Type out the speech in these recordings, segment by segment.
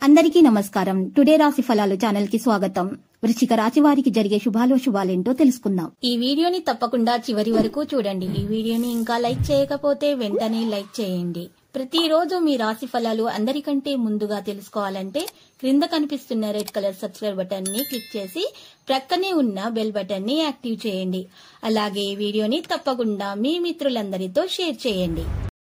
అందరికీ నమస్కారం టుడే రాశి ఫలాలు ఛానల్ కి స్వాగతం వృశ్చిక రాశి వారికి జరిగే శుభాలు శుభాలేంటో తెలుసుకుందాం ఈ వీడియోని తప్పకుండా చివరి వరకు చూడండి ఈ వీడియోని ఇంకా లైక్ చేయకపోతే వెంటనే లైక్ చేయండి ప్రతిరోజు మీ రాశి ఫలాలు అందరికంటే ముందుగా తెలుసుకోవాలంటే క్రింద కనిపిస్తున్న రెడ్ కలర్ సబ్స్క్రైబ్ బటన్ ని క్లిక్ చేసి ప్రక్కనే ఉన్న బెల్ బటన్ ని యాక్టివ్ చేయండి అలాగే ఈ వీడియోని తప్పకుండా మీ మిత్రులందరితో షేర్ చేయండి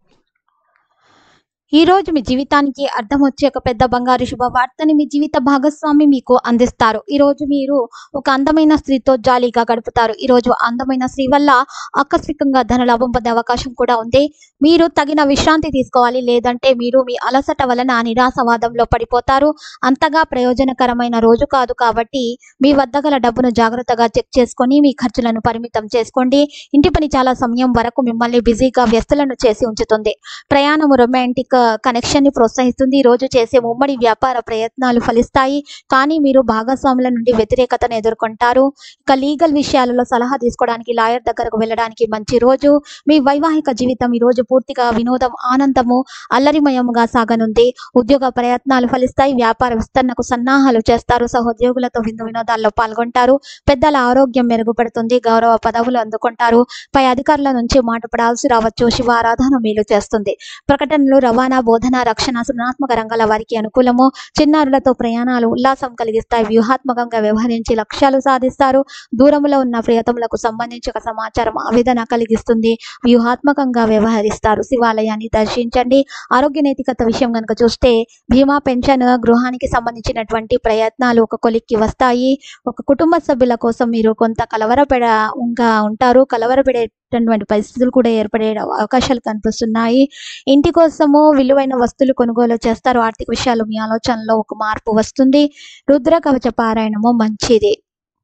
ఈ రోజు మీ జీవితానికి అర్థం వచ్చే ఒక పెద్ద బంగారు శుభవార్తని మీ జీవిత భాగస్వామి మీకు అందిస్తారు ఈ రోజు మీరు ఒక అందమైన స్త్రీతో జాలీగా గడుపుతారు ఈ రోజు అందమైన స్త్రీ వల్ల ఆకస్మికంగా ధనలాభం పొందే అవకాశం కూడా ఉంది మీరు తగిన విశ్రాంతి తీసుకోవాలి లేదంటే మీరు మీ అలసట వలన నిరాశవాదంలో పడిపోతారు అంతగా ప్రయోజనకరమైన రోజు కాదు కాబట్టి మీ వద్ద గల డబ్బును జాగ్రత్తగా చెక్ చేసుకొని మీ ఖర్చులను పరిమితం చేసుకోండి ఇంటి పని చాలా సమయం వరకు మిమ్మల్ని బిజీగా వ్యస్తులను చేసి ఉంచుతుంది ప్రయాణము రొమాంటిక్ కనెక్షన్ ని ప్రోత్సహిస్తుంది ఈ రోజు చేసే ఉమ్మడి వ్యాపార ప్రయత్నాలు ఫలిస్తాయి కానీ మీరు భాగస్వాముల నుండి వ్యతిరేకతను ఎదుర్కొంటారు ఇక లీగల్ విషయాలలో సలహా తీసుకోవడానికి లాయర్ దగ్గరకు వెళ్ళడానికి మంచి రోజు మీ వైవాహిక జీవితం ఈ రోజు పూర్తిగా వినోదం ఆనందము అల్లరిమయముగా సాగనుంది ఉద్యోగ ప్రయత్నాలు ఫలిస్తాయి వ్యాపార విస్తరణకు సన్నాహాలు చేస్తారు సహోద్యోగులతో విందు వినోదాల్లో పాల్గొంటారు పెద్దల ఆరోగ్యం మెరుగుపడుతుంది గౌరవ పదవులు అందుకుంటారు పై అధికారుల నుంచి మాట పడాల్సి రావచ్చు శివ ఆరాధన మేలు చేస్తుంది ప్రకటనలు రవాణా బోధన రక్షణ సృజనాత్మక రంగాల వారికి అనుకూలము చిన్నారులతో ప్రయాణాలు ఉల్లాసం కలిగిస్తాయి వ్యూహాత్మకంగా వ్యవహరించి లక్ష్యాలు సాధిస్తారు దూరంలో ఉన్న ప్రియతములకు సంబంధించి ఒక సమాచారం ఆవేదన కలిగిస్తుంది వ్యూహాత్మకంగా వ్యవహరిస్తారు శివాలయాన్ని దర్శించండి ఆరోగ్య నైతికత విషయం కనుక చూస్తే బీమా పెన్షన్ గృహానికి సంబంధించినటువంటి ప్రయత్నాలు ఒక కొలిక్కి వస్తాయి ఒక కుటుంబ సభ్యుల కోసం మీరు కొంత కలవరపెడ ఇంకా ఉంటారు కలవరపెడేటటువంటి పరిస్థితులు కూడా ఏర్పడే అవకాశాలు కనిపిస్తున్నాయి ఇంటి కోసము విలువైన వస్తువులు కొనుగోలు చేస్తారు ఆర్థిక విషయాలు మీ ఆలోచనలో ఒక మార్పు వస్తుంది రుద్ర కవచ పారాయణము మంచిది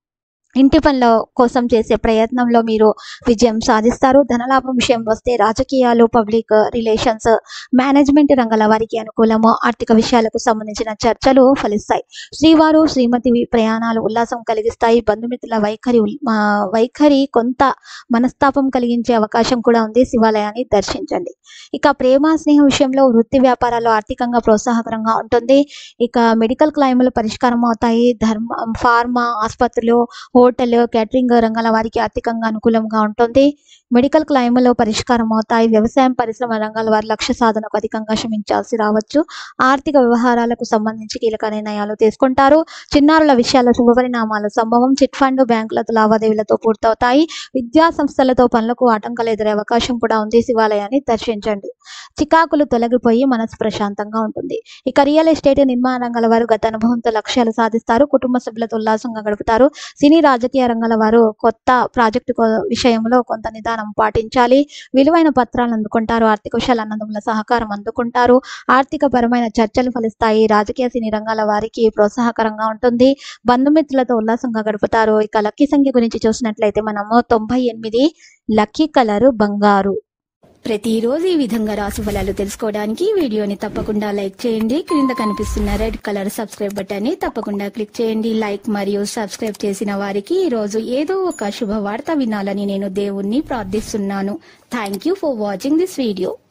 ఇంటి పనుల కోసం చేసే ప్రయత్నంలో మీరు విజయం సాధిస్తారు ధనలాభం విషయం వస్తే రాజకీయాలు పబ్లిక్ రిలేషన్స్ మేనేజ్మెంట్ రంగాల వారికి అనుకూలము ఆర్థిక విషయాలకు సంబంధించిన చర్చలు ఫలిస్తాయి శ్రీవారు శ్రీమతి ప్రయాణాలు ఉల్లాసం కలిగిస్తాయి బంధుమిత్రుల వైఖరి ఉల్- ఆ, వైఖరి కొంత మనస్తాపం కలిగించే అవకాశం కూడా ఉంది శివాలయాన్ని దర్శించండి ఇక ప్రేమ స్నేహం విషయంలో వృత్తి వ్యాపారాలు ఆర్థికంగా ప్రోత్సాహకరంగా ఉంటుంది ఇక మెడికల్ క్లైములు పరిష్కారం అవుతాయి ధర్మ ఫార్మా ఆసుపత్రులు హోటల్ క్యాటరింగ్ రంగాల వారికి ఆర్థికంగా అనుకూలంగా ఉంటుంది మెడికల్ క్లైములు పరిష్కారం అవుతాయి వ్యవసాయం పరిశ్రమ రంగాల వారి లక్ష్య సాధనకు అధికంగా శ్రమించాల్సి రావచ్చు ఆర్థిక వ్యవహారాలకు సంబంధించి కీలక నిర్ణయాలు తీసుకుంటారు చిన్నారుల విషయాల్లో శుభ పరిణామాలు సంభవం చిట్ ఫండ్ బ్యాంకులతో లావాదేవీలతో పూర్తవుతాయి విద్యా సంస్థలతో పనులకు ఆటంకాలు ఎదురే అవకాశం కూడా ఉంది శివాలయాన్ని దర్శించండి చికాకులు తొలగిపోయి మనసు ప్రశాంతంగా ఉంటుంది ఇక రియల్ ఎస్టేట్ నిర్మాణ రంగాల వారు గత అనుభవంతో లక్ష్యాలు సాధిస్తారు కుటుంబ సభ్యులతో ఉల్లాసంగా గడుపుతారు సినీ రాజకీయ రంగాల వారు కొత్త ప్రాజెక్టు కో- విషయంలో కొంత నిదానం పాటించాలి విలువైన పత్రాలు అందుకుంటారు ఆర్థిక విషయాల అన్నదమ్ముల సహకారం అందుకుంటారు ఆర్థిక పరమైన చర్చలు ఫలిస్తాయి రాజకీయ సినీ రంగాల వారికి ప్రోత్సాహకరంగా ఉంటుంది బంధుమిత్రులతో ఉల్లాసంగా గడుపుతారు ఇక లక్కీ సంఖ్య గురించి చూసినట్లయితే మనము తొంభై ఎనిమిది లక్కీ కలరు బంగారు ప్రతిరోజు ఈ విధంగా రాశి ఫలాలు తెలుసుకోవడానికి ఈ వీడియోని తప్పకుండా లైక్ చేయండి క్రింద కనిపిస్తున్న రెడ్ కలర్ సబ్స్క్రైబ్ బటన్ ని తప్పకుండా క్లిక్ చేయండి లైక్ మరియు సబ్స్క్రైబ్ చేసిన వారికి ఈ రోజు ఏదో ఒక శుభవార్త వినాలని నేను దేవుణ్ణి ప్రార్థిస్తున్నాను thank you for watching this video